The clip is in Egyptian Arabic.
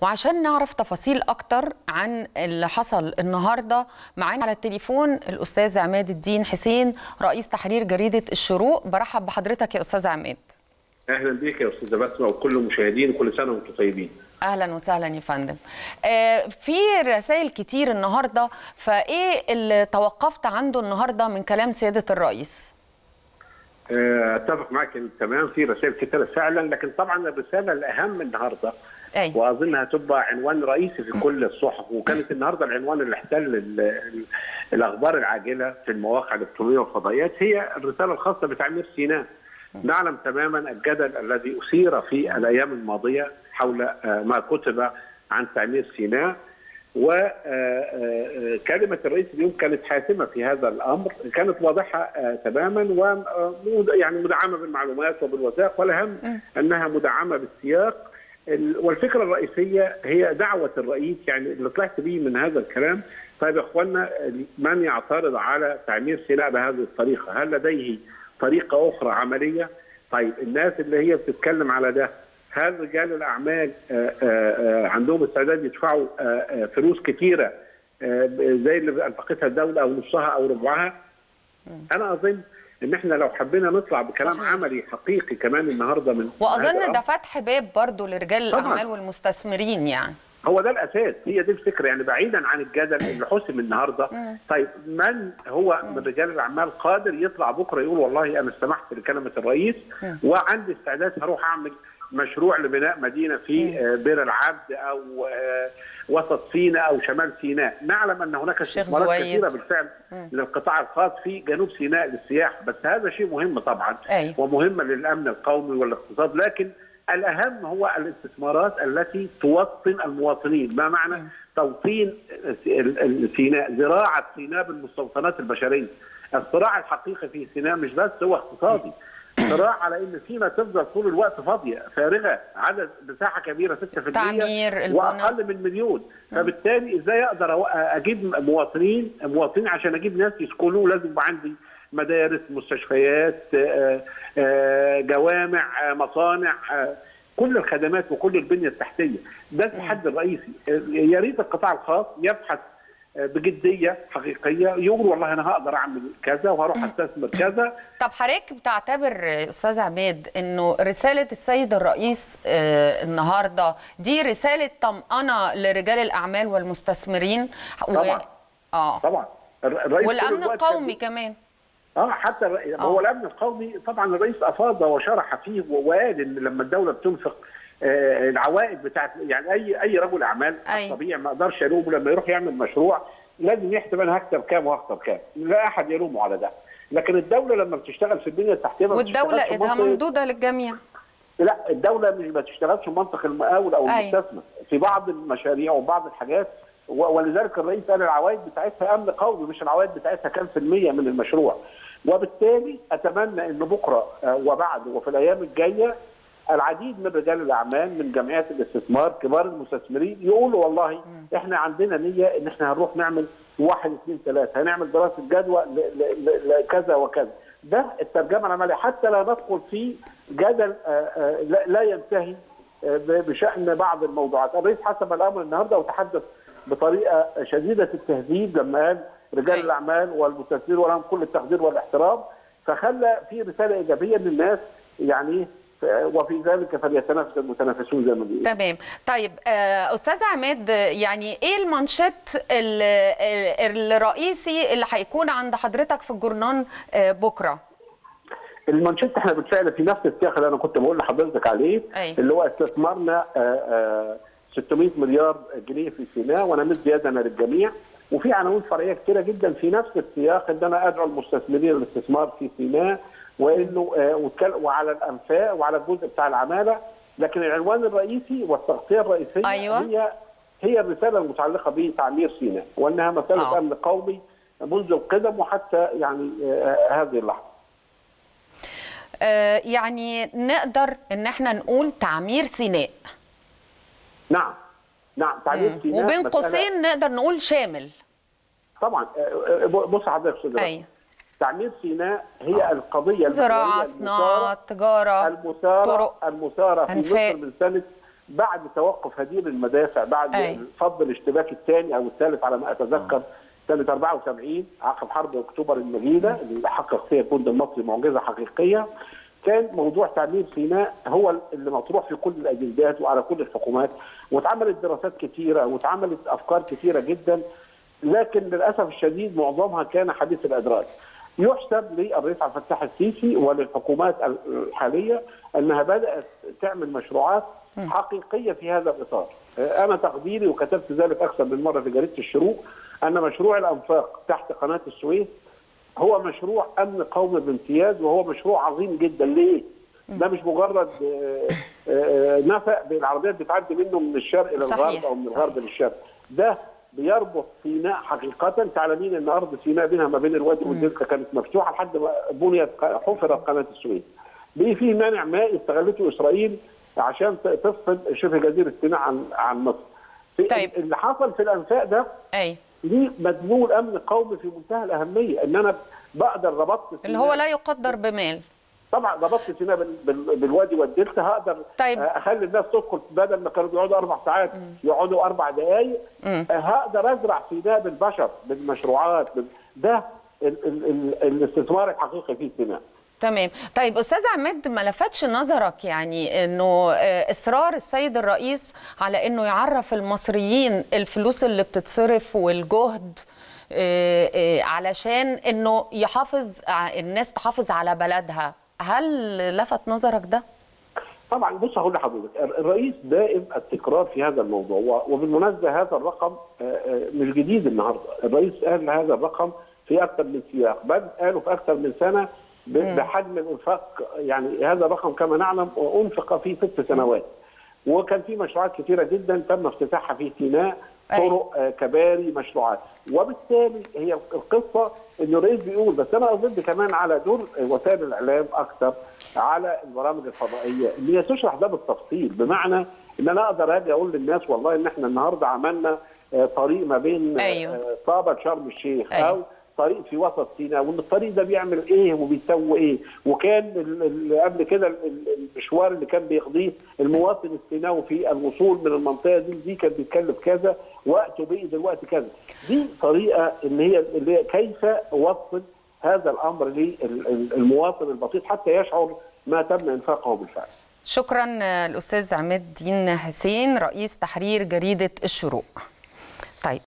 وعشان نعرف تفاصيل اكتر عن اللي حصل النهارده معانا على التليفون الاستاذ عماد الدين حسين رئيس تحرير جريده الشروق برحب بحضرتك يا استاذ عماد اهلا بيك يا استاذه بسمه وكل المشاهدين كل سنه وانتم طيبين اهلا وسهلا يا فندم آه في رسائل كتير النهارده فايه اللي توقفت عنده النهارده من كلام سياده الرئيس اتفق معك تمام في رسائل كثيره فعلا لكن طبعا الرساله الاهم النهارده أي. واظنها تبقى عنوان رئيسي في كل الصحف وكانت النهارده العنوان اللي احتل الاخبار العاجله في المواقع الالكترونيه والفضائيات هي الرساله الخاصه بتعمير سيناء نعلم تماما الجدل الذي اثير في الايام الماضيه حول ما كتب عن تعمير سيناء وكلمة الرئيس اليوم كانت حاسمة في هذا الأمر كانت واضحة تماما ويعني مدعمة بالمعلومات وبالوثائق والأهم أنها مدعمة بالسياق والفكرة الرئيسية هي دعوة الرئيس يعني اللي طلعت به من هذا الكلام طيب يا اخوانا من يعترض على تعمير سيناء بهذه الطريقة هل لديه طريقة أخرى عملية طيب الناس اللي هي بتتكلم على ده هل رجال الاعمال عندهم استعداد يدفعوا فلوس كثيره زي اللي انفقتها الدوله او نصها او ربعها؟ انا اظن ان احنا لو حبينا نطلع بكلام صحيح. عملي حقيقي كمان النهارده من واظن ده فتح باب برضه لرجال الاعمال والمستثمرين يعني هو ده الاساس هي دي الفكره يعني بعيدا عن الجدل اللي حسم النهارده طيب من هو من رجال الاعمال قادر يطلع بكره يقول والله انا استمعت لكلمه الرئيس وعندي استعداد هروح اعمل مشروع لبناء مدينه في بئر العبد او وسط سيناء او شمال سيناء، نعلم ان هناك استثمارات كثيره بالفعل للقطاع الخاص في جنوب سيناء للسياحه، بس هذا شيء مهم طبعا أي. ومهم للامن القومي والاقتصاد، لكن الاهم هو الاستثمارات التي توطن المواطنين، ما معنى م. توطين سيناء، زراعه سيناء بالمستوطنات البشريه. الصراع الحقيقي في سيناء مش بس هو اقتصادي، صراع على ان سينا تفضل طول الوقت فاضيه فارغه عدد مساحه كبيره 6% تعمير واقل من مليون فبالتالي ازاي اقدر اجيب مواطنين مواطنين عشان اجيب ناس يسكنوا لازم يبقى عندي مدارس مستشفيات جوامع مصانع كل الخدمات وكل البنيه التحتيه ده التحدي الرئيسي يا ريت القطاع الخاص يبحث بجديه حقيقيه يقول والله انا هقدر اعمل كذا وهروح استثمر كذا طب حضرتك بتعتبر استاذ عماد انه رساله السيد الرئيس آه النهارده دي رساله طمانه لرجال الاعمال والمستثمرين طبعا و... اه طبعا الرئيس والامن القومي كمان اه حتى آه. هو الامن القومي طبعا الرئيس افاض وشرح فيه وقال ان لما الدوله بتنفق آه العوائد بتاعت يعني اي اي رجل اعمال طبيعي ما اقدرش الومه لما يروح يعمل مشروع لازم يحسب انا هكسب كام وهخسر كام لا احد يلومه على ده لكن الدوله لما بتشتغل في البنيه التحتيه والدوله ايدها ممدوده للجميع لا الدوله مش ما تشتغلش منطق المقاول او المستثمر في بعض المشاريع وبعض الحاجات ولذلك الرئيس قال العوائد بتاعتها امن قومي مش العوائد بتاعتها كام في الميه من المشروع وبالتالي اتمنى ان بكره وبعد وفي الايام الجايه العديد من رجال الاعمال من جمعيات الاستثمار كبار المستثمرين يقولوا والله م. احنا عندنا نيه ان احنا هنروح نعمل واحد اثنين ثلاثه هنعمل دراسه جدوى لكذا وكذا ده الترجمه العمليه حتى لا ندخل في جدل لا ينتهي بشان بعض الموضوعات الرئيس حسب الامر النهارده وتحدث بطريقه شديده التهديد لما قال رجال الاعمال والمستثمرين ولهم كل التقدير والاحترام فخلى في رساله ايجابيه للناس يعني وفي ذلك فليتنافس المتنافسون زي ما بيقولوا تمام طيب استاذ عماد يعني ايه المانشيت الرئيسي اللي هيكون عند حضرتك في الجورنان بكره المانشيت احنا بالفعل في نفس السياق اللي انا كنت بقول لحضرتك عليه أي. اللي هو استثمارنا 600 مليار جنيه في سيناء ونمد يدنا للجميع وفي عناوين فرعيه كثيره جدا في نفس السياق ان انا ادعو المستثمرين للاستثمار في سيناء وانه وعلى الانفاق وعلى الجزء بتاع العماله لكن العنوان الرئيسي والتغطيه الرئيسيه أيوة. هي هي الرساله المتعلقه بتعمير سيناء وانها مساله آه. امن قومي منذ القدم وحتى يعني هذه اللحظه. آه يعني نقدر ان احنا نقول تعمير سيناء. نعم نعم تعمير سيناء وبين قوسين نقدر نقول شامل. طبعا بص حضرتك استاذ ايوه تعمير سيناء هي آه. القضيه زراعه صناعه تجاره المثاره طرق المثاره في أنفاق. مصر من سنه بعد توقف هدير المدافع بعد أي. فض الاشتباك الثاني او الثالث على ما اتذكر سنه 74 عقب حرب اكتوبر المجيده اللي حقق فيها الجند المصري معجزه حقيقيه كان موضوع تعمير سيناء هو اللي مطروح في كل الاجندات وعلى كل الحكومات واتعملت دراسات كثيره واتعملت افكار كثيره جدا لكن للاسف الشديد معظمها كان حديث الادراك. يحسب للرئيس عبد الفتاح السيسي وللحكومات الحاليه انها بدات تعمل مشروعات حقيقيه في هذا الاطار. انا تقديري وكتبت ذلك اكثر من مره في جريده الشروق ان مشروع الانفاق تحت قناه السويس هو مشروع امن قومي بامتياز وهو مشروع عظيم جدا ليه؟ ده مش مجرد آه، آه، نفق بالعربيات بتعدي منه من الشرق الى صحيح، الغرب او من صحيح. الغرب للشرق ده بيربط سيناء حقيقة تعلمين ان ارض سيناء بينها ما بين الوادي والدلتا كانت مفتوحة لحد ما بنيت حفرت قناة السويس. بقي في مانع مائي استغلته اسرائيل عشان ت- تفصل شبه جزيرة سيناء عن عن مصر. في طيب. اللي حصل في الانفاق ده اي ليه مضمون امن قومي في منتهى الاهميه ان انا بقدر ربطت اللي هو لا يقدر بمال طبعا ربطت سيناء بال- بال- بالوادي والدلتا هقدر طيب. آه، اخلي الناس تدخل بدل ما كانوا بيقعدوا اربع ساعات يقعدوا اربع دقائق مم. آه، هقدر ازرع سيناء بالبشر بالمشروعات بال- ده ال- ال- ال- الاستثمار الحقيقي في سيناء تمام طيب استاذ عماد ما لفتش نظرك يعني انه آه، اصرار السيد الرئيس على انه يعرف المصريين الفلوس اللي بتتصرف والجهد آه، آه، علشان انه يحافظ ع- الناس تحافظ على بلدها هل لفت نظرك ده طبعا بص هقول لحضرتك الرئيس دائم التكرار في هذا الموضوع و- وبالمناسبه هذا الرقم آه، آه، مش جديد النهارده الرئيس قال هذا الرقم في اكثر من سياق بل قاله في اكثر من سنه ب- بحجم الانفاق يعني هذا الرقم كما نعلم انفق في ست سنوات وكان في مشروعات كثيره جدا تم افتتاحها في سيناء أي. طرق آه، كباري مشروعات وبالتالي هي القصه ان الرئيس بيقول بس انا اظن كمان على دور وسائل الاعلام اكثر على البرامج الفضائيه ان هي تشرح ده بالتفصيل بمعنى ان انا اقدر اجي اقول للناس والله ان احنا النهارده عملنا آه، طريق ما بين آه، أيوه. آه، طابه لشرم الشيخ أيوه. او طريق في وسط سيناء وان الطريق ده بيعمل ايه وبيسوي ايه وكان ال- ال- قبل كده ال- ال- المشوار اللي كان بيقضيه المواطن السيناوي في الوصول من المنطقه دي دي كان بيتكلف كذا وقته بقي دلوقتي كذا دي طريقه ان هي اللي هي كيف اوصل هذا الامر للمواطن البسيط حتى يشعر ما تم انفاقه بالفعل شكرا آه، الاستاذ عماد الدين حسين رئيس تحرير جريده الشروق طيب